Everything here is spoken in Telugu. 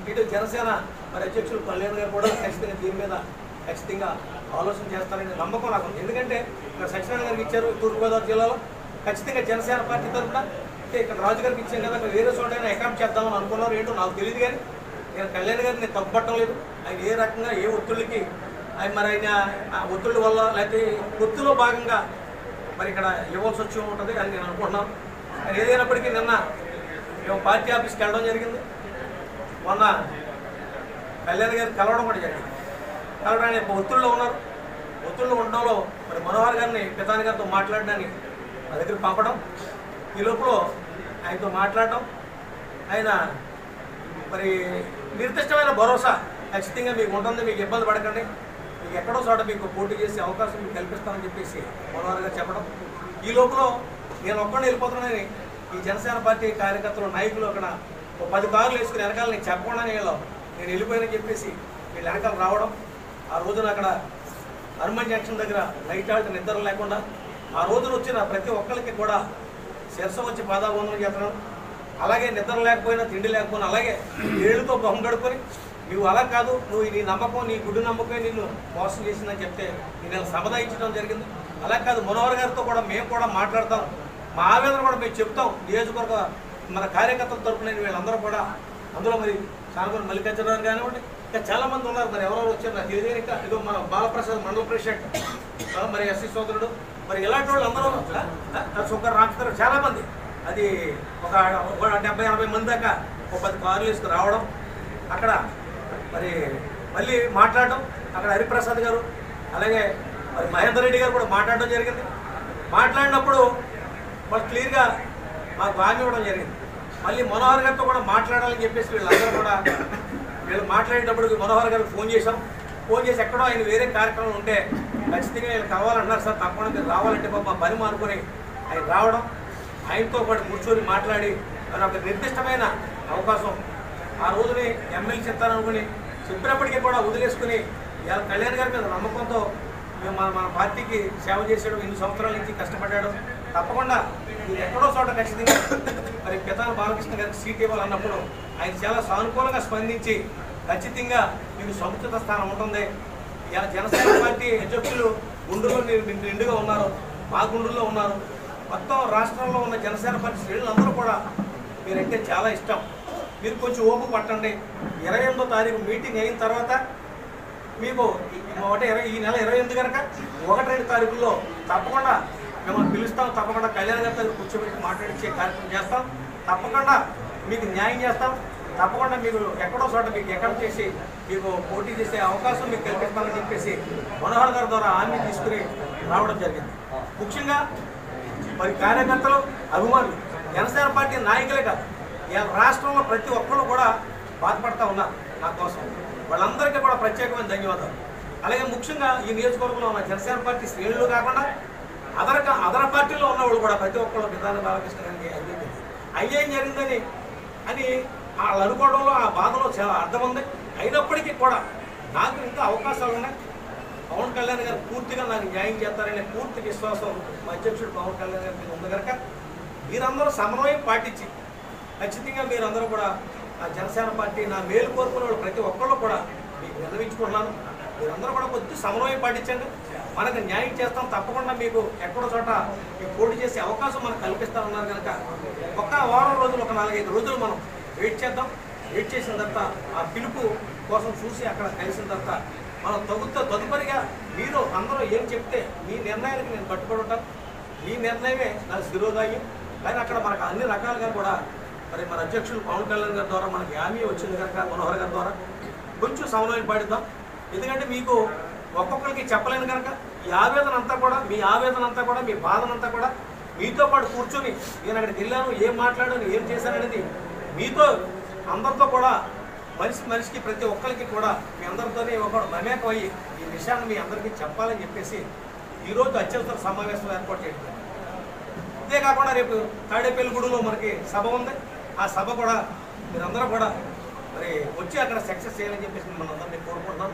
ఇటు జనసేన మరి అధ్యక్షులు కళ్యాణ్ గారు కూడా ఖచ్చితంగా దీని మీద ఖచ్చితంగా ఆలోచన చేస్తారనే నమ్మకం నాకు ఉంది. ఎందుకంటే ఇక్కడ సత్యనారాయణ గారికి ఇచ్చారు తూర్పుగోదావరి జిల్లాలో ఖచ్చితంగా జనసేన పార్టీ తరఫున అంటే ఇక్కడ రాజు గారికి ఇచ్చాం కదా ఇక్కడ వేరే చోట అకౌంట్ చేద్దామని అనుకున్నారు ఏంటో నాకు తెలియదు కానీ నేను కళ్యాణ్ గారిని నేను తప్పుపట్టడం లేదు ఆయన ఏ రకంగా ఏ ఒత్తిళ్ళకి ఆయన మరి ఆయన ఆ ఒత్తిళ్ళ వల్ల లేకపోతే ఒత్తిడిలో భాగంగా మరి ఇక్కడ ఇవ్వాల్సి వచ్చి ఉంటుంది అని నేను అనుకుంటున్నాను మరి ఏదైనప్పటికీ నిన్న మేము పార్టీ ఆఫీస్కి వెళ్ళడం జరిగింది మొన్న కళ్యాణ్ గారిని కలవడం కూడా జరిగింది కలవడానికి ఒత్తిడిలో ఉన్నారు ఒత్తిడిలో ఉండడంలో మరి మనోహర్ గారిని పితాని గారితో మాట్లాడడానికి మా దగ్గర పంపడం ఈ లోపల ఆయనతో మాట్లాడడం ఆయన మరి నిర్దిష్టమైన భరోసా ఖచ్చితంగా మీకు ఉంటుంది మీకు ఇబ్బంది పడకండి మీకు ఎక్కడో చోట మీకు పోటీ చేసే అవకాశం మీకు కల్పిస్తామని చెప్పేసి మనోహర్ గారు చెప్పడం ఈ లోపల నేను ఒక్కడే వెళ్ళిపోతున్నానని ఈ జనసేన పార్టీ కార్యకర్తలు నాయకులు అక్కడ ఒక పది కార్లు వేసుకుని వెనకాల నేను చెప్పకుండా వీళ్ళు నేను వెళ్ళిపోయానని చెప్పేసి వీళ్ళు వెనకాల రావడం ఆ రోజున అక్కడ హనుమాన్ జంక్షన్ దగ్గర నైట్ ఆల్ట్ నిద్ర లేకుండా ఆ రోజున వచ్చిన ప్రతి ఒక్కరికి కూడా శిరస వచ్చి పాదాబంధనం చేస్తున్నాను అలాగే నిద్ర లేకపోయినా తిండి లేకపోయినా అలాగే ఏళ్ళతో బొమ్మ గడుకొని నువ్వు అలా కాదు నువ్వు నీ నమ్మకం నీ గుడ్డు నమ్మకం నిన్ను మోసం చేసిందని చెప్తే నేను సమాధానించడం జరిగింది అలా కాదు మనోహర్ గారితో కూడా మేము కూడా మాట్లాడతాం మా ఆవేదన కూడా మేము చెప్తాం నియోజకవర్గ మన కార్యకర్తల తరపున వీళ్ళందరూ కూడా అందులో మరి సానుభూతి మల్లికార్జునరావు కానివ్వండి ఇంకా చాలా మంది ఉన్నారు మరి ఎవరెవరు వచ్చారు నాకు తెలియదు ఇంకా ఇదో మన బాలప్రసాద్ మండల ప్రెసిడెంట్ ఆ, మరి ఎస్సీ సోదరుడు మరి ఇలాంటి వాళ్ళు అందరూ సుంకర్ రామచంద్ర చాలా మంది అది ఒక ఒక డెబ్బై ఎనభై మంది దాకా ఒక పది కార్లు వేసుకు రావడం అక్కడ మరి మళ్ళీ మాట్లాడడం అక్కడ హరిప్రసాద్ గారు అలాగే మరి మహేందర్ రెడ్డి గారు కూడా మాట్లాడడం జరిగింది మాట్లాడినప్పుడు వాళ్ళు క్లియర్గా మాకు హామీ ఇవ్వడం జరిగింది మళ్ళీ మనోహర్ గారితో కూడా మాట్లాడాలని చెప్పేసి వీళ్ళందరూ కూడా వీళ్ళు మాట్లాడేటప్పుడు మనోహర్ గారికి ఫోన్ చేశాం ఫోన్ చేసి ఎక్కడో ఆయన వేరే కార్యక్రమం ఉంటే ఖచ్చితంగా వీళ్ళు కావాలన్నారు సార్ తప్పకుండా మీరు రావాలంటే పాపం మా పని మానుకొని ఆయన రావడం ఆయనతో పాటు కూర్చొని మాట్లాడి మరి ఒక నిర్దిష్టమైన అవకాశం ఆ రోజుని ఎమ్మెల్యే చెప్తారనుకుని చెప్పినప్పటికీ కూడా వదిలేసుకుని ఇవాళ కళ్యాణ్ గారి మీద నమ్మకంతో మేము మన మన పార్టీకి సేవ చేసేయడం ఇన్ని సంవత్సరాల నుంచి కష్టపడ్డాడు తప్పకుండా మీరు ఎక్కడో చోట ఖచ్చితంగా మరి పితాన బాలకృష్ణ గారికి సీట్ ఇవ్వాలన్నప్పుడు ఆయన చాలా సానుకూలంగా స్పందించి ఖచ్చితంగా మీకు సముచిత స్థానం ఉంటుంది ఇలా జనసేన పార్టీ అధ్యక్షులు గుండెలో నిండు- నిండుగా ఉన్నారు మా గుండెల్లో ఉన్నారు మొత్తం రాష్ట్రంలో ఉన్న జనసేన పార్టీ శ్రేణులందరూ కూడా మీరంటే చాలా ఇష్టం మీరు కొంచెం ఓపు పట్టండి ఇరవై ఎనిమిదో తారీఖు మీటింగ్ అయిన తర్వాత మీకు ఒకటి ఇరవై ఈ నెల ఇరవై ఎనిమిది కనుక ఒకటి రెండు తారీఖుల్లో తప్పకుండా మిమ్మల్ని పిలుస్తాం తప్పకుండా కళ్యాణ గారి దగ్గర కూర్చోబెట్టి మాట్లాడించే కార్యక్రమం చేస్తాం తప్పకుండా మీకు న్యాయం చేస్తాం తప్పకుండా మీరు ఎక్కడో చోట మీకు ఎక్కడ చేసి మీకు పోటీ చేసే అవకాశం మీకు కల్పిస్తామని చెప్పేసి మనోహర్ గారి ద్వారా హామీ తీసుకుని రావడం జరిగింది ముఖ్యంగా మరి కార్యకర్తలు అభిమానులు జనసేన పార్టీ నాయకులే కాదు ఇవాళ రాష్ట్రంలో ప్రతి ఒక్కళ్ళు కూడా బాధపడతా ఉన్నారు నా కోసం వాళ్ళందరికీ కూడా ప్రత్యేకమైన ధన్యవాదాలు అలాగే ముఖ్యంగా ఈ నియోజకవర్గంలో ఉన్న జనసేన పార్టీ శ్రేణులు కాకుండా అదర్ అదర్ పార్టీలో ఉన్న వాళ్ళు కూడా ప్రతి ఒక్కళ్ళు విధాన బాలకృష్ణ గారికి అందింది అయ్యేం జరిగిందని అని వాళ్ళు అనుకోవడంలో ఆ బాధలో చాలా అర్థం ఉంది అయినప్పటికీ కూడా నాకు ఇంకా అవకాశాలు ఉన్నాయి పవన్ కళ్యాణ్ గారు పూర్తిగా నాకు న్యాయం చేస్తారనే పూర్తి విశ్వాసం మా అధ్యక్షుడు పవన్ కళ్యాణ్ గారి మీద ఉంది కనుక మీరందరూ సమన్వయం పాటించి ఖచ్చితంగా మీరందరూ కూడా ఆ జనసేన పార్టీ నా మేలు కోరుకునే వాళ్ళు ప్రతి ఒక్కళ్ళు కూడా మీకు విన్నవించుకుంటున్నాను మీరందరూ కూడా కొద్ది సమన్వయం పాటించండి మనకు న్యాయం చేస్తాం తప్పకుండా మీకు ఎక్కడో చోట మీకు పోటీ చేసే అవకాశం మనకు కల్పిస్తామన్నారు కనుక ఒక వారం రోజులు ఒక నాలుగైదు రోజులు మనం వెయిట్ చేద్దాం వెయిట్ చేసిన తర్వాత ఆ పిలుపు కోసం చూసి అక్కడ కలిసిన తర్వాత మనం తగుతో తదుపరిగా మీరు అందరూ ఏం చెప్తే మీ నిర్ణయానికి నేను కట్టుబడి ఉంటాను మీ నిర్ణయమే నాకు శిరోధాయం కానీ అక్కడ మనకు అన్ని రకాలుగా కూడా మరి మన అధ్యక్షులు పవన్ కళ్యాణ్ గారి ద్వారా మనకి హామీ వచ్చింది కనుక మనోహర్ గారి ద్వారా కొంచెం సమన్వయం పాటిద్దాం ఎందుకంటే మీకు ఒక్కొక్కరికి చెప్పలేను కనుక ఈ ఆవేదన అంతా కూడా మీ ఆవేదన అంతా కూడా మీ బాధన అంతా కూడా మీతో పాటు కూర్చొని నేను అక్కడికి వెళ్ళాను ఏం మాట్లాడాను ఏం చేశాను అనేది మీతో అందరితో కూడా మనిషి మనిషికి ప్రతి ఒక్కరికి కూడా మీ అందరితోనే ఒక మమేకం అయ్యి ఈ విషయాన్ని మీ అందరికీ చెప్పాలని చెప్పేసి ఈరోజు అత్యవసర సమావేశం ఏర్పాటు చేయడం ఇదే కాకుండా రేపు తాడేపల్లి గుడిలో మనకి సభ ఉంది ఆ సభ కూడా మీరందరూ కూడా మరి వచ్చి అక్కడ సక్సెస్ చేయాలని చెప్పేసి మిమ్మల్ని అందరినీ కోరుకుంటున్నాను